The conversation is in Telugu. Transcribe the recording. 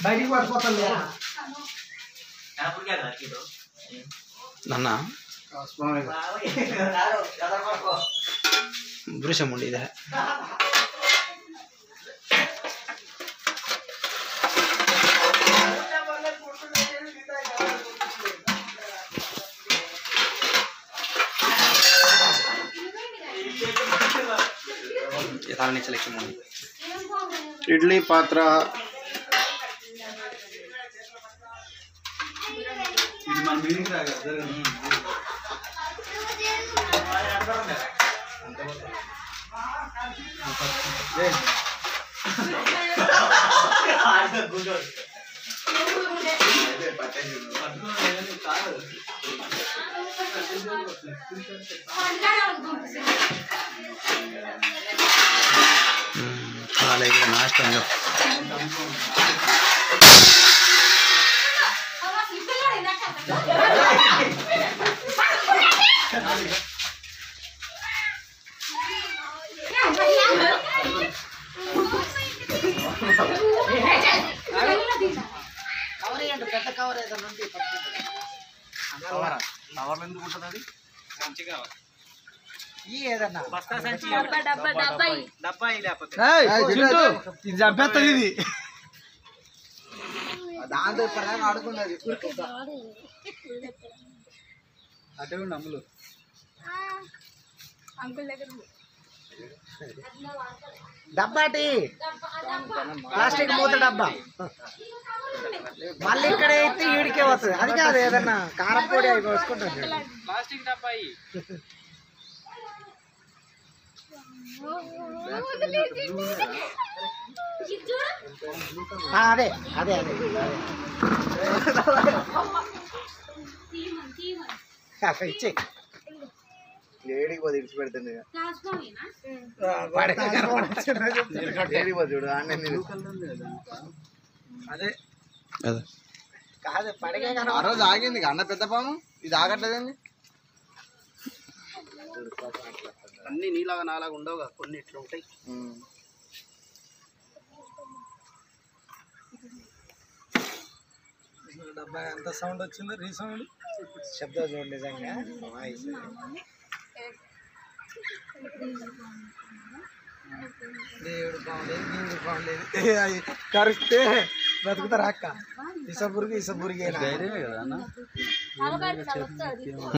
బయటికి పడిపోతాను నాన్న వృషం ఉండి ఇదే యథాన్ని సెలెక్షన్ ఉంది ఇడ్లీ పాత్ర అలాగే నాష్టంగా డబ్బా డబ్బా డబ్బా ఇది చంపేస్తుంది ఇది దాంతో ఇప్పటిదాకా ఆడుకున్నది అటే ఉండి అమ్ములు అంకుల్ దగ్గర డబ్బాటి ప్లాస్టిక్ మూత డబ్బా మళ్ళీ ఇక్కడ అయితే ఈడికే వస్తుంది అది కాదు ఏదన్నా కారపొడి అవి కోసుకుంటాను చూడు. ప్లాస్టిక్ డబ్బా ఆ, అదే అదే అదే అదే ఇచ్చే ఏడికి పోతే ఇడిచి పెడుతుంది ఇక. వాడికి కనబడుతుంది. ఏడికి పోతే చూడు ఆడ నేను అదే అదే కాదు పడగే ఆ కనబడుతుంది. రోజు ఆగింది ఇక అన్న పెద్ద పాము ఇది ఆగట్లేదండి అన్ని నీలాగా నాలాగా ఉండవుగా కొన్ని ఇట్లా ఉంటాయి డబ్బా ఎంత సౌండ్ వచ్చిందో రీసౌండ్ శబ్దం చూడు నిజంగా వాయిస్. దేవుడు బాగుండేది దేవుడు బాగుండేది అవి కరిస్తే బతుకుతారా అక్క ఇసబురికి ఇసబురికి అలవాటు చాలా వస్తుంది